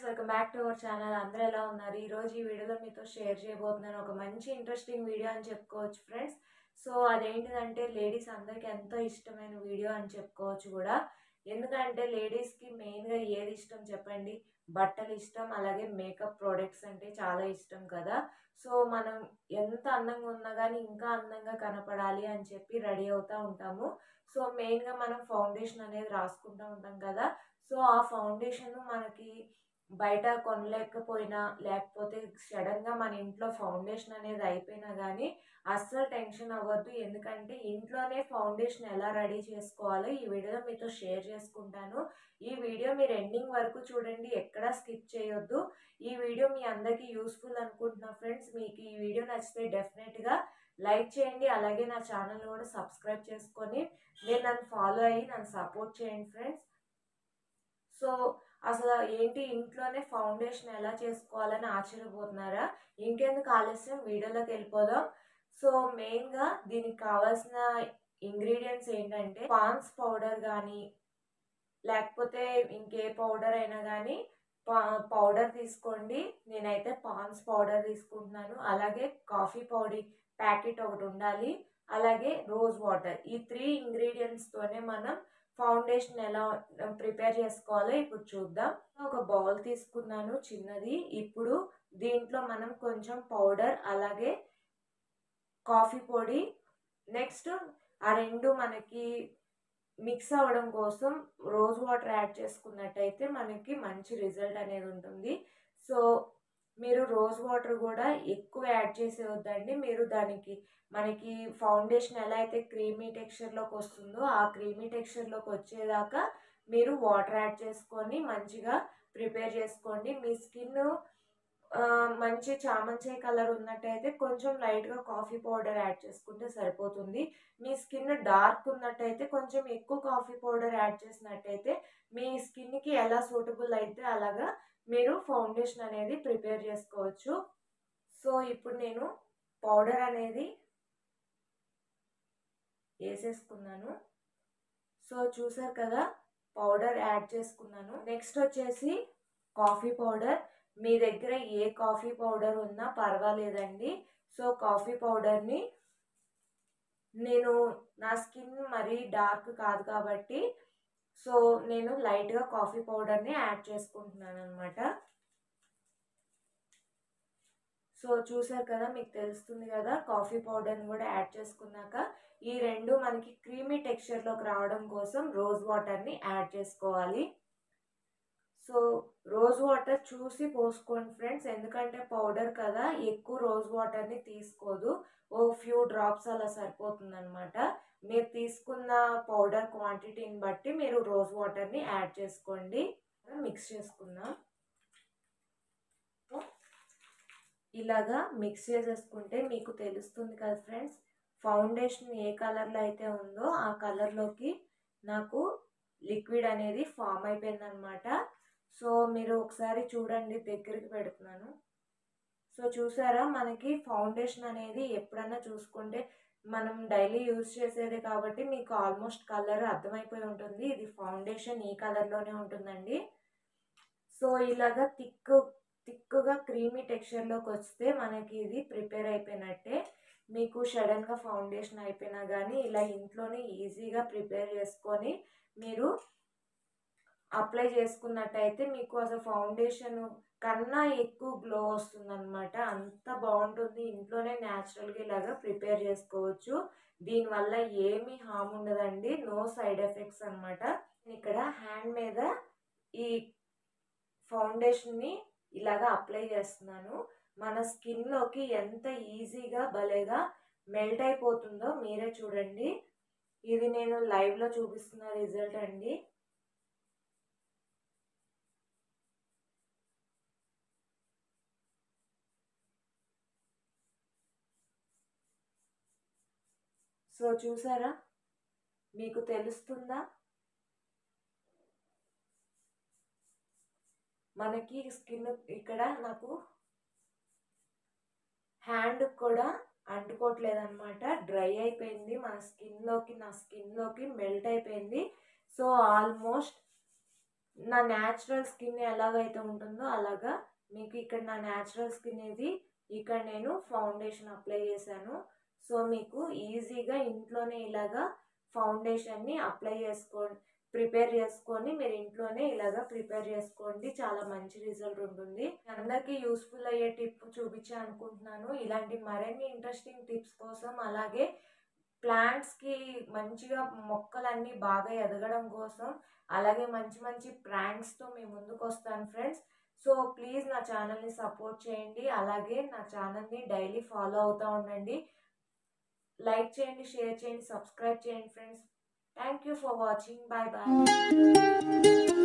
welcome back to our channel అందరూ ఎలా ఉన్నారు ఈ రోజు ఈ వీడియోలో మీతో షేర్ చేయబోతున్నాను ఒక మంచి ఇంట్రెస్టింగ్ వీడియో అని చెప్పుకోవచ్చు ఫ్రెండ్స్ సో అదేంటిదంటే లేడీస్ అందరికీ ఎంతో ఇష్టమైన వీడియో అని చెప్పుకోవచ్చు కూడా ఎందుకంటే లేడీస్కి మెయిన్గా ఏది ఇష్టం చెప్పండి బట్టలు ఇష్టం అలాగే మేకప్ ప్రోడక్ట్స్ అంటే చాలా ఇష్టం కదా సో మనం ఎంత అందంగా ఉన్నా కానీ ఇంకా అందంగా కనపడాలి అని చెప్పి రెడీ అవుతూ ఉంటాము సో మెయిన్గా మనం ఫౌండేషన్ అనేది రాసుకుంటూ ఉంటాం కదా సో ఆ ఫౌండేషన్ మనకి బయట కొనలేకపోయినా లేకపోతే సడన్గా మన ఇంట్లో ఫౌండేషన్ అనేది అయిపోయినా కానీ అస్సలు టెన్షన్ అవ్వద్దు ఎందుకంటే ఇంట్లోనే ఫౌండేషన్ ఎలా రెడీ చేసుకోవాలో ఈ వీడియోలో మీతో షేర్ చేసుకుంటాను ఈ వీడియో మీరు ఎండింగ్ వరకు చూడండి ఎక్కడా స్కిప్ చేయొద్దు ఈ వీడియో మీ అందరికీ యూస్ఫుల్ అనుకుంటున్నా ఫ్రెండ్స్ మీకు ఈ వీడియో నచ్చితే డెఫినెట్గా లైక్ చేయండి అలాగే నా ఛానల్ కూడా సబ్స్క్రైబ్ చేసుకొని మీరు నన్ను ఫాలో అయ్యి నన్ను సపోర్ట్ చేయండి ఫ్రెండ్స్ సో అసలు ఏంటి ఇంట్లోనే ఫౌండేషన్ ఎలా చేసుకోవాలని ఆశ్చర్యపోతున్నారా ఇంకెందుకు ఆలస్యం వీడియోలోకి వెళ్ళిపోదాం సో మెయిన్గా దీనికి కావాల్సిన ఇంగ్రీడియంట్స్ ఏంటంటే పాన్స్ పౌడర్ కానీ లేకపోతే ఇంకే పౌడర్ అయినా కానీ పౌడర్ తీసుకోండి నేనైతే పాన్స్ పౌడర్ తీసుకుంటున్నాను అలాగే కాఫీ పౌడర్ ప్యాకెట్ ఒకటి ఉండాలి అలాగే రోజ్ వాటర్ ఈ త్రీ ఇంగ్రీడియంట్స్తోనే మనం ఫౌండేషన్ ఎలా ప్రిపేర్ చేసుకోవాలో ఇప్పుడు చూద్దాం ఒక బౌల్ తీసుకున్నాను చిన్నది ఇప్పుడు దీంట్లో మనం కొంచెం పౌడర్ అలాగే కాఫీ పొడి నెక్స్ట్ ఆ రెండు మనకి మిక్స్ అవ్వడం కోసం రోజ్ వాటర్ యాడ్ చేసుకున్నట్టయితే మనకి మంచి రిజల్ట్ అనేది ఉంటుంది సో మీరు రోజ్ వాటర్ కూడా ఎక్కువ యాడ్ చేసేవద్దండి మీరు దానికి మనకి ఫౌండేషన్ ఎలా అయితే క్రీమీ టెక్స్చర్లోకి వస్తుందో ఆ క్రీమీ టెక్స్చర్లోకి వచ్చేదాకా మీరు వాటర్ యాడ్ చేసుకొని మంచిగా ప్రిపేర్ చేసుకోండి మీ స్కిన్ మంచి చామంచాయ కలర్ ఉన్నట్టయితే కొంచెం లైట్గా కాఫీ పౌడర్ యాడ్ చేసుకుంటే సరిపోతుంది మీ స్కిన్ డార్క్ ఉన్నట్టయితే కొంచెం ఎక్కువ కాఫీ పౌడర్ యాడ్ చేసినట్టయితే మీ స్కిన్కి ఎలా సూటబుల్ అయితే అలాగా మీరు ఫౌండేషన్ అనేది ప్రిపేర్ చేసుకోవచ్చు సో ఇప్పుడు నేను పౌడర్ అనేది వేసేసుకున్నాను సో చూసారు కదా పౌడర్ యాడ్ చేసుకున్నాను నెక్స్ట్ వచ్చేసి కాఫీ పౌడర్ మీ దగ్గర ఏ కాఫీ పౌడర్ ఉన్నా పర్వాలేదండి సో కాఫీ పౌడర్ని నేను నా స్కిన్ మరీ డార్క్ కాదు కాబట్టి సో నేను లైట్గా కాఫీ పౌడర్ని యాడ్ చేసుకుంటున్నాను అనమాట సో చూసారు కదా మీకు తెలుస్తుంది కదా కాఫీ పౌడర్ని కూడా యాడ్ చేసుకున్నాక ఈ రెండు మనకి క్రీమీ టెక్స్చర్లోకి రావడం కోసం రోజ్ వాటర్ని యాడ్ చేసుకోవాలి సో రోజ్ వాటర్ చూసి పోసుకోండి ఫ్రెండ్స్ ఎందుకంటే పౌడర్ కదా ఎక్కువ రోజ్ వాటర్ని తీసుకోదు ఓ ఫ్యూ డ్రాప్స్ అలా సరిపోతుంది అనమాట మీరు తీసుకున్న పౌడర్ క్వాంటిటీని బట్టి మీరు రోజ్ వాటర్ని యాడ్ చేసుకోండి మిక్స్ చేసుకుందాం ఇలాగా మిక్స్ చేసేసుకుంటే మీకు తెలుస్తుంది కదా ఫ్రెండ్స్ ఫౌండేషన్ ఏ కలర్లో అయితే ఉందో ఆ కలర్లోకి నాకు లిక్విడ్ అనేది ఫామ్ అయిపోయిందనమాట సో మీరు ఒకసారి చూడండి దగ్గరికి పెడుతున్నాను సో చూసారా మనకి ఫౌండేషన్ అనేది ఎప్పుడన్నా చూసుకుంటే మనం డైలీ యూజ్ చేసేది కాబట్టి మీకు ఆల్మోస్ట్ కలర్ అర్థమైపోయి ఉంటుంది ఇది ఫౌండేషన్ ఈ కలర్లోనే ఉంటుందండి సో ఇలాగా థిక్ థిక్గా క్రీమీ టెక్స్చర్లోకి వస్తే మనకి ఇది ప్రిపేర్ అయిపోయినట్టే మీకు సడన్గా ఫౌండేషన్ అయిపోయినా కానీ ఇలా ఇంట్లోనే ఈజీగా ప్రిపేర్ చేసుకొని మీరు అప్లై చేసుకున్నట్టయితే మీకు అసలు ఫౌండేషన్ కన్నా ఎక్కువ గ్లో వస్తుంది అనమాట అంత బాగుంటుంది ఇంట్లోనే న్యాచురల్గా ఇలాగా ప్రిపేర్ చేసుకోవచ్చు దీనివల్ల ఏమీ హామ్ ఉండదండి నో సైడ్ ఎఫెక్ట్స్ అనమాట ఇక్కడ హ్యాండ్ మీద ఈ ఫౌండేషన్ని ఇలాగా అప్లై చేస్తున్నాను మన స్కిన్లోకి ఎంత ఈజీగా భలేగా మెల్ట్ అయిపోతుందో మీరే చూడండి ఇది నేను లైవ్లో చూపిస్తున్న రిజల్ట్ అండి సో చూసారా మీకు తెలుస్తుందా మనకి స్కిన్ ఇక్కడ నాకు హ్యాండ్ కూడా అంటుకోవట్లేదు అనమాట డ్రై అయిపోయింది మన స్కిన్లోకి నా స్కిన్లోకి మెల్ట్ అయిపోయింది సో ఆల్మోస్ట్ నా న్యాచురల్ స్కిన్ ఎలాగైతే ఉంటుందో అలాగా మీకు ఇక్కడ నా న్యాచురల్ స్కిన్ ఇది ఇక్కడ నేను ఫౌండేషన్ అప్లై చేశాను సో మీకు ఈజీగా ఇంట్లోనే ఇలాగా ఫౌండేషన్ని అప్లై చేసుకోండి ప్రిపేర్ చేసుకొని మీరు ఇంట్లోనే ఇలాగా ప్రిపేర్ చేసుకోండి చాలా మంచి రిజల్ట్ ఉంటుంది అందరికీ యూస్ఫుల్ అయ్యే టిప్ చూపించా అనుకుంటున్నాను ఇలాంటి మరిన్ని ఇంట్రెస్టింగ్ టిప్స్ కోసం అలాగే ప్లాంట్స్కి మంచిగా మొక్కలన్నీ బాగా ఎదగడం కోసం అలాగే మంచి మంచి ప్రాంక్స్తో మీ ముందుకు వస్తాను ఫ్రెండ్స్ సో ప్లీజ్ నా ఛానల్ని సపోర్ట్ చేయండి అలాగే నా ఛానల్ని డైలీ ఫాలో అవుతూ ఉండండి లైక్ చేయండి షేర్ చేయండి సబ్స్క్రైబ్ చేయండి friends thank you for watching bye bye